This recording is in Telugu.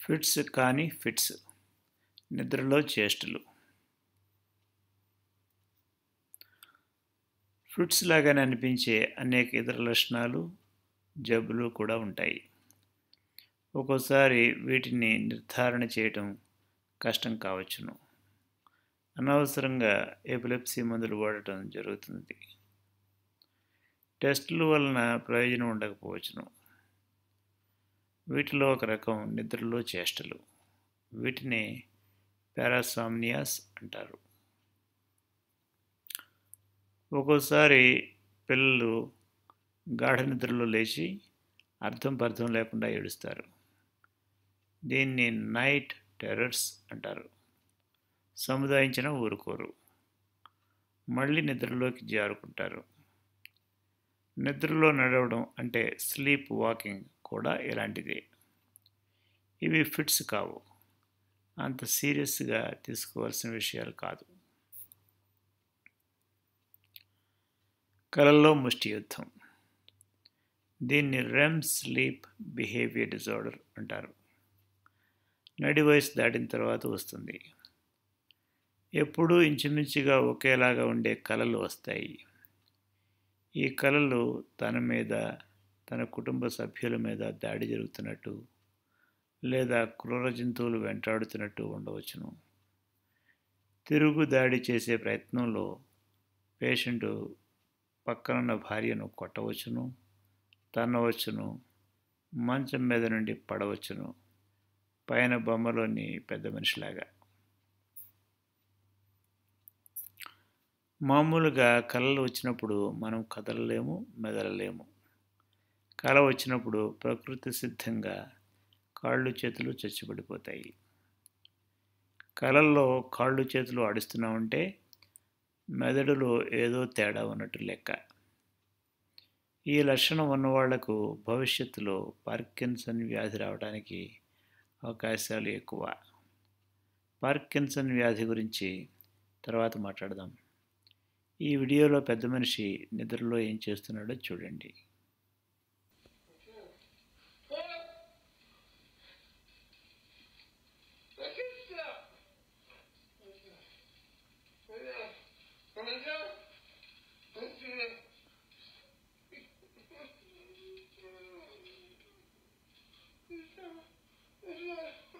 ఫిట్స్ కాని ఫిట్స్ నిద్రలో చేష్టలు ఫిట్స్ లాగానే అనిపించే అనేక ఇతర లక్షణాలు జబ్బులు కూడా ఉంటాయి ఒక్కోసారి వీటిని నిర్ధారణ చేయటం కష్టం కావచ్చును అనవసరంగా ఎపిలెప్సీ మందులు వాడటం జరుగుతుంది టెస్టుల వలన ప్రయోజనం ఉండకపోవచ్చును వీటిలో ఒక రకం నిద్రలో చేష్టలు వీటిని పారాసామ్నియాస్ అంటారు ఒక్కోసారి పిల్లలు గాఢ నిద్రలో లేచి అర్థం పర్థం లేకుండా ఏడుస్తారు దీన్ని నైట్ టెర్రర్స్ అంటారు సముదాయించిన ఊరుకోరు మళ్ళీ నిద్రలోకి జారుకుంటారు నిద్రలో నడవడం అంటే స్లీప్ వాకింగ్ కూడా ఇలాంటిదే ఇవి ఫిట్స్ కావు అంత సీరియస్గా తీసుకోవాల్సిన విషయాలు కాదు కళల్లో ముష్టి యుద్ధం దీన్ని రెమ్ స్లీప్ బిహేవియర్ డిజార్డర్ అంటారు నడి వయసు దాటిన తర్వాత వస్తుంది ఎప్పుడూ ఇంచుమించుగా ఒకేలాగా ఉండే కళలు వస్తాయి ఈ కళలు తన మీద తన కుటుంబ సభ్యుల మీద దాడి జరుగుతున్నట్టు లేదా క్రూర జంతువులు వెంటాడుతున్నట్టు ఉండవచ్చును తిరుగు దాడి చేసే ప్రయత్నంలో పేషెంటు పక్కనున్న భార్యను కొట్టవచ్చును తన్నవచ్చును మంచం మీద నుండి పడవచ్చును పైన బొమ్మలోని పెద్ద మనిషిలాగా మామూలుగా కళలు వచ్చినప్పుడు మనం కదలలేము మెదలలేము కళ వచ్చినప్పుడు ప్రకృతి సిద్ధంగా కాళ్ళు చేతులు చచ్చిపడిపోతాయి కళల్లో కాళ్ళు చేతులు ఆడిస్తున్నామంటే మెదడులో ఏదో తేడా ఉన్నట్టు లెక్క ఈ లక్షణం ఉన్నవాళ్లకు భవిష్యత్తులో పార్కిన్సన్ వ్యాధి రావడానికి అవకాశాలు ఎక్కువ పార్కిన్సన్ వ్యాధి గురించి తర్వాత మాట్లాడదాం ఈ వీడియోలో పెద్ద మనిషి నిద్రలో ఏం చేస్తున్నాడో చూడండి Yeah.